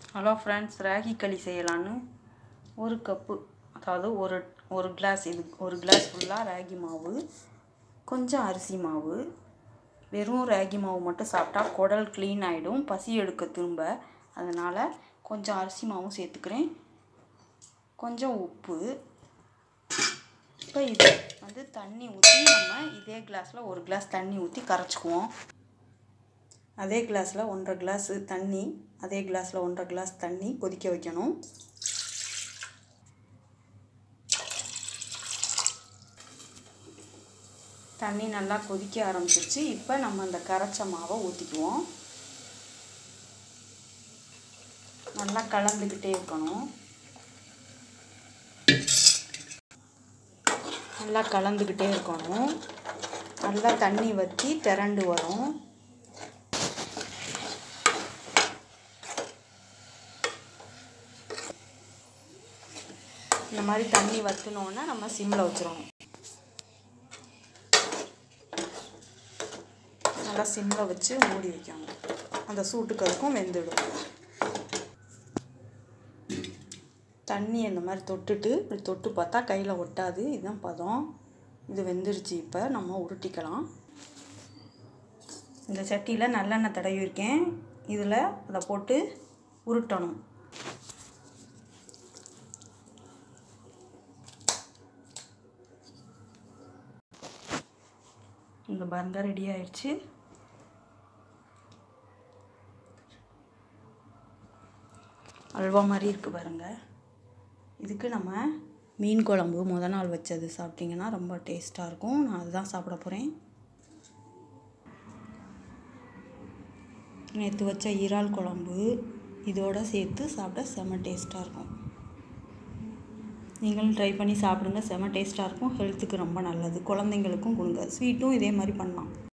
hello friends ragi களி செய்யலான்னு ஒரு கப்பு அதாவது ஒரு ஒரு கிளாஸ் இது ஒரு கிளாஸ் ஃபுல்லாக ராகி மாவு கொஞ்சம் அரிசி மாவு வெறும் ராகி மாவு மட்டும் சாப்பிட்டா குடல் க்ளீன் ஆகிடும் பசி எடுக்க திரும்ப அதனால் கொஞ்சம் அரிசி மாவும் சேர்த்துக்கிறேன் கொஞ்சம் உப்பு இப்போ இது வந்து தண்ணி ஊற்றி நம்ம இதே கிளாஸில் ஒரு கிளாஸ் தண்ணி ஊற்றி கரைச்சிக்குவோம் அதே கிளாஸில் ஒன்றரை கிளாஸ் தண்ணி அதே கிளாஸில் ஒன்றரை கிளாஸ் தண்ணி கொதிக்க வைக்கணும் தண்ணி நல்லா கொதிக்க ஆரம்பிச்சிருச்சு இப்போ நம்ம அந்த கரைச்ச மாவை ஊற்றிக்குவோம் நல்லா கலந்துக்கிட்டே இருக்கணும் நல்லா கலந்துக்கிட்டே இருக்கணும் நல்லா தண்ணி வற்றி திரண்டு வரும் இந்த மாதிரி தண்ணி வற்றினோன்னா நம்ம சிம்மில் வச்சிடணும் நல்லா சிம்மில் வச்சு மூடி வைக்கணும் அந்த சூட்டுக்கு அதுக்கும் வெந்துடும் தண்ணி இந்த மாதிரி தொட்டுட்டு இப்படி தொட்டு பார்த்தா கையில் ஒட்டாது இதுதான் பதம் இது வெந்துருச்சு இப்போ நம்ம உருட்டிக்கலாம் இந்த சட்டியில் நல்லெண்ணெய் தடவி இருக்கேன் இதில் அதை போட்டு உருட்டணும் இந்த பாருங்க ரெடி ஆயிடுச்சு அல்வா மாதிரி இருக்குது பாருங்கள் இதுக்கு நம்ம மீன் குழம்பு முத நாள் வச்சது சாப்பிட்டிங்கன்னா ரொம்ப டேஸ்ட்டாக இருக்கும் நான் அதுதான் சாப்பிட போகிறேன் நேற்று வச்ச இறால் குழம்பு இதோடு சேர்த்து சாப்பிட செம்ம டேஸ்ட்டாக இருக்கும் நீங்களும் ட்ரை பண்ணி சாப்பிடுங்க செம்ம டேஸ்ட்டாக இருக்கும் ஹெல்த்துக்கு ரொம்ப நல்லது குழந்தைங்களுக்கும் கொடுங்க ஸ்வீட்டும் இதே மாதிரி பண்ணலாம்